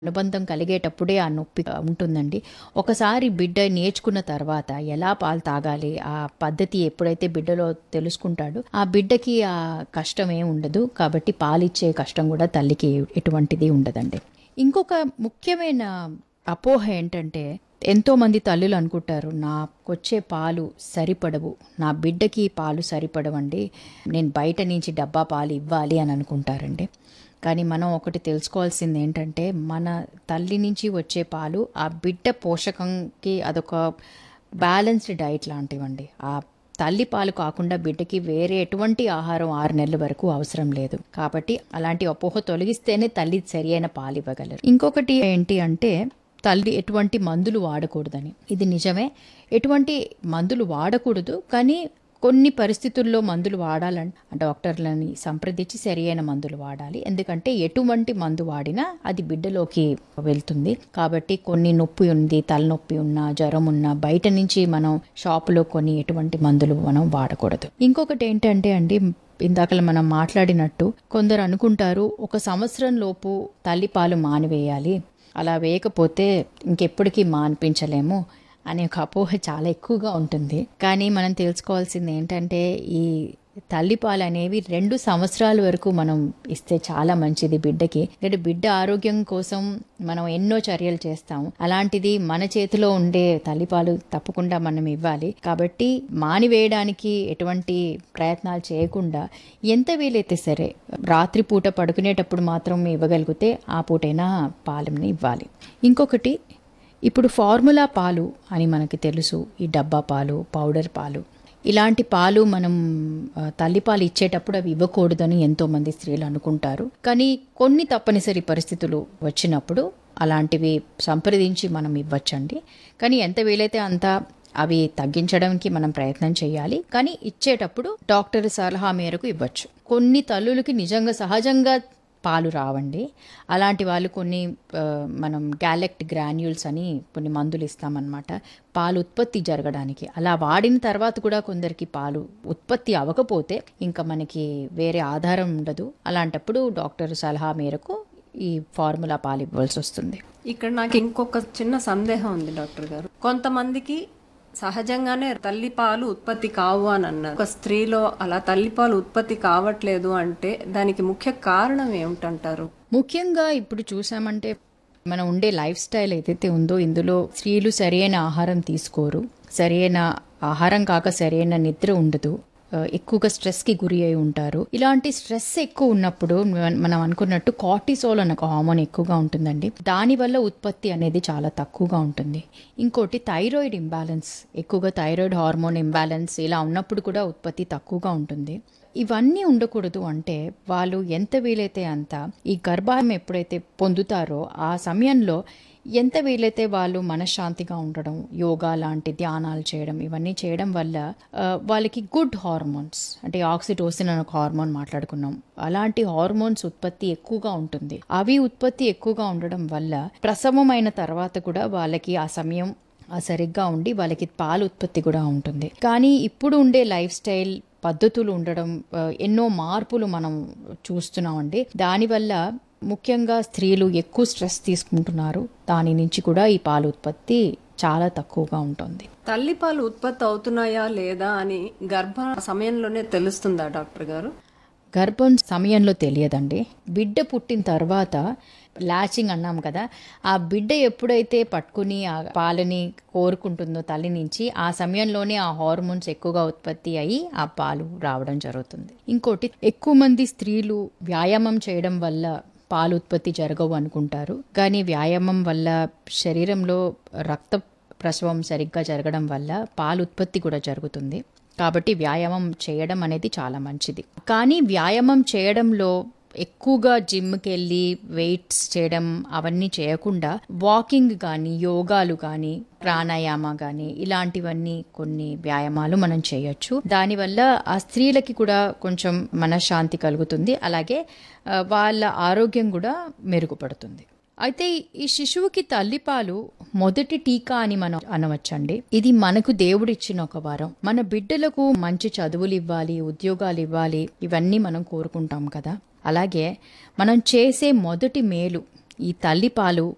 అనుబంధం కలిగేటప్పుడే ఆ నొప్పి ఉంటుందండి ఒకసారి బిడ్డ నేర్చుకున్న తర్వాత ఎలా పాలు తాగాలి ఆ పద్ధతి ఎప్పుడైతే బిడ్డలో తెలుసుకుంటాడో ఆ బిడ్డకి ఆ కష్టం ఏం ఉండదు కాబట్టి పాలిచ్చే కష్టం కూడా తల్లికి ఎటువంటిది ఉండదండి ఇంకొక ముఖ్యమైన అపోహ ఏంటంటే ఎంతో మంది తల్లులు అనుకుంటారు నాకొచ్చే పాలు సరిపడవు నా బిడ్డకి పాలు సరిపడవండి నేను బయట నుంచి డబ్బా పాలు ఇవ్వాలి అని అనుకుంటారండి కానీ మనం ఒకటి తెలుసుకోవాల్సింది ఏంటంటే మన తల్లి నుంచి వచ్చే పాలు ఆ బిడ్డ పోషకంకి అదొక బ్యాలెన్స్డ్ డైట్ లాంటివండి ఆ తల్లి పాలు కాకుండా బిడ్డకి వేరే ఎటువంటి ఆహారం ఆరు నెలల వరకు అవసరం లేదు కాబట్టి అలాంటి అపోహ తొలగిస్తేనే తల్లి సరి అయిన పాలు ఇవ్వగలరు ఇంకొకటి ఏంటి అంటే తల్లి ఎటువంటి మందులు వాడకూడదని ఇది నిజమే ఎటువంటి మందులు వాడకూడదు కానీ కొన్ని పరిస్థితుల్లో మందులు వాడాలంటే డాక్టర్లని సంప్రదించి సరియైన మందులు వాడాలి ఎందుకంటే ఎటువంటి మందు వాడినా అది బిడ్డలోకి వెళ్తుంది కాబట్టి కొన్ని నొప్పి ఉంది తలనొప్పి ఉన్నా జ్వరం ఉన్నా బయట నుంచి మనం షాపులో కొన్ని ఎటువంటి మందులు మనం వాడకూడదు ఇంకొకటి ఏంటంటే అండి ఇందాకలా మనం మాట్లాడినట్టు కొందరు అనుకుంటారు ఒక సంవత్సరం లోపు తల్లిపాలు మానివేయాలి అలా వేయకపోతే ఇంకెప్పటికీ మాన్పించలేము అనే ఒక అపోహ చాలా ఎక్కువగా ఉంటుంది కానీ మనం తెలుసుకోవాల్సింది ఏంటంటే ఈ తల్లిపాలు అనేవి రెండు సంవత్సరాల వరకు మనం ఇస్తే చాలా మంచిది బిడ్డకి ఎందుకంటే బిడ్డ ఆరోగ్యం కోసం మనం ఎన్నో చర్యలు చేస్తాం అలాంటిది మన చేతిలో ఉండే తల్లిపాలు తప్పకుండా మనం ఇవ్వాలి కాబట్టి మానివేయడానికి ఎటువంటి ప్రయత్నాలు చేయకుండా ఎంత వీలైతే సరే రాత్రిపూట పడుకునేటప్పుడు మాత్రం ఇవ్వగలిగితే ఆ పూటైనా పాలని ఇవ్వాలి ఇంకొకటి ఇప్పుడు ఫార్ములా పాలు అని మనకి తెలుసు ఈ డబ్బా పాలు పౌడర్ పాలు ఇలాంటి పాలు మనం తల్లిపాలు ఇచ్చేటప్పుడు అవి ఇవ్వకూడదని ఎంతోమంది స్త్రీలు అనుకుంటారు కానీ కొన్ని తప్పనిసరి పరిస్థితులు వచ్చినప్పుడు అలాంటివి సంప్రదించి మనం ఇవ్వచ్చండి కానీ ఎంత వీలైతే అంత అవి తగ్గించడానికి మనం ప్రయత్నం చేయాలి కానీ ఇచ్చేటప్పుడు డాక్టర్ సలహా మేరకు ఇవ్వచ్చు కొన్ని తల్లులకి నిజంగా సహజంగా పాలు రావండి అలాంటి వాళ్ళు కొన్ని మనం గ్యాలెక్ట్ గ్రాన్యూల్స్ అని కొన్ని మందులు ఇస్తామన్నమాట పాలు ఉత్పత్తి జరగడానికి అలా వాడిన తర్వాత కూడా కొందరికి పాలు ఉత్పత్తి అవ్వకపోతే ఇంకా మనకి వేరే ఆధారం ఉండదు అలాంటప్పుడు డాక్టర్ సలహా మేరకు ఈ ఫార్ములా పాలు ఇవ్వాల్సి వస్తుంది ఇక్కడ నాకు ఇంకొక చిన్న సందేహం ఉంది డాక్టర్ గారు కొంతమందికి సహజంగానే తల్లిపాలు ఉత్పత్తి కావు అని అన్నారు ఒక స్త్రీలో అలా తల్లిపాలు ఉత్పత్తి కావట్లేదు అంటే దానికి ముఖ్య కారణం ఏమిటంటారు ముఖ్యంగా ఇప్పుడు చూసామంటే మనం ఉండే లైఫ్ స్టైల్ ఏదైతే ఉందో ఇందులో స్త్రీలు సరైన ఆహారం తీసుకోరు సరైన ఆహారం కాక సరైన నిద్ర ఉండదు ఎక్కువగా స్ట్రెస్కి గురి అయి ఉంటారు ఇలాంటి స్ట్రెస్ ఎక్కువ ఉన్నప్పుడు మనం అనుకున్నట్టు కార్టిసోల్ అనే ఒక హార్మోన్ ఎక్కువగా ఉంటుందండి దానివల్ల ఉత్పత్తి అనేది చాలా తక్కువగా ఉంటుంది ఇంకోటి థైరాయిడ్ ఇంబ్యాలెన్స్ ఎక్కువగా థైరాయిడ్ హార్మోన్ ఇంబ్యాలెన్స్ ఇలా ఉన్నప్పుడు కూడా ఉత్పత్తి తక్కువగా ఉంటుంది ఇవన్నీ ఉండకూడదు అంటే వాళ్ళు ఎంత వీలైతే అంత ఈ గర్భాయం ఎప్పుడైతే పొందుతారో ఆ సమయంలో ఎంత వీలైతే వాళ్ళు మనశ్శాంతిగా ఉండడం యోగా లాంటి ధ్యానాలు చేయడం ఇవన్నీ చేయడం వల్ల వాళ్ళకి గుడ్ హార్మోన్స్ అంటే ఆక్సిటోసిన్ అనే ఒక హార్మోన్ మాట్లాడుకున్నాం అలాంటి హార్మోన్స్ ఉత్పత్తి ఎక్కువగా ఉంటుంది అవి ఉత్పత్తి ఎక్కువగా ఉండడం వల్ల ప్రసవమైన తర్వాత కూడా వాళ్ళకి ఆ సమయం సరిగ్గా ఉండి వాళ్ళకి పాలు ఉత్పత్తి కూడా ఉంటుంది కానీ ఇప్పుడు ఉండే లైఫ్ స్టైల్ పద్ధతులు ఉండడం ఎన్నో మార్పులు మనం చూస్తున్నామండి దానివల్ల ముఖ్యంగా స్త్రీలు ఎక్కువ స్ట్రెస్ తీసుకుంటున్నారు దాని నుంచి కూడా ఈ పాలు ఉత్పత్తి చాలా తక్కువగా ఉంటుంది తల్లిపాలు ఉత్పత్తి అవుతున్నాయా లేదా అని గర్భ సమయంలోనే తెలుస్తుందా డాక్టర్ గారు గర్భం సమయంలో తెలియదండి బిడ్డ పుట్టిన తర్వాత లాచింగ్ అన్నాం కదా ఆ బిడ్డ ఎప్పుడైతే పట్టుకుని ఆ పాలని కోరుకుంటుందో తల్లి నుంచి ఆ సమయంలోనే ఆ హార్మోన్స్ ఎక్కువగా ఉత్పత్తి అయ్యి ఆ పాలు రావడం జరుగుతుంది ఇంకోటి ఎక్కువ మంది స్త్రీలు వ్యాయామం చేయడం వల్ల పాలు ఉత్పత్తి జరగవు అనుకుంటారు కానీ వ్యాయామం వల్ల శరీరంలో రక్త ప్రసవం సరిగ్గా జరగడం వల్ల పాలు ఉత్పత్తి కూడా జరుగుతుంది కాబట్టి వ్యాయామం చేయడం అనేది చాలా మంచిది కానీ వ్యాయామం చేయడంలో ఎక్కువగా జిమ్కి వెళ్ళి వెయిట్స్ చేయడం అవన్నీ చేయకుండా వాకింగ్ కానీ యోగాలు కానీ ప్రాణాయామ కానీ ఇలాంటివన్నీ కొన్ని వ్యాయామాలు మనం చేయొచ్చు దానివల్ల ఆ స్త్రీలకి కూడా కొంచెం మనశ్శాంతి కలుగుతుంది అలాగే వాళ్ళ ఆరోగ్యం కూడా మెరుగుపడుతుంది అయితే ఈ శిశువుకి తల్లిపాలు మొదటి టీకా అని మనం అనవచ్చండి ఇది మనకు దేవుడిచ్చిన ఒక వరం మన బిడ్డలకు మంచి చదువులు ఇవ్వాలి ఉద్యోగాలు ఇవ్వాలి ఇవన్నీ మనం కోరుకుంటాం కదా అలాగే మనం చేసే మొదటి మేలు ఈ తల్లిపాలు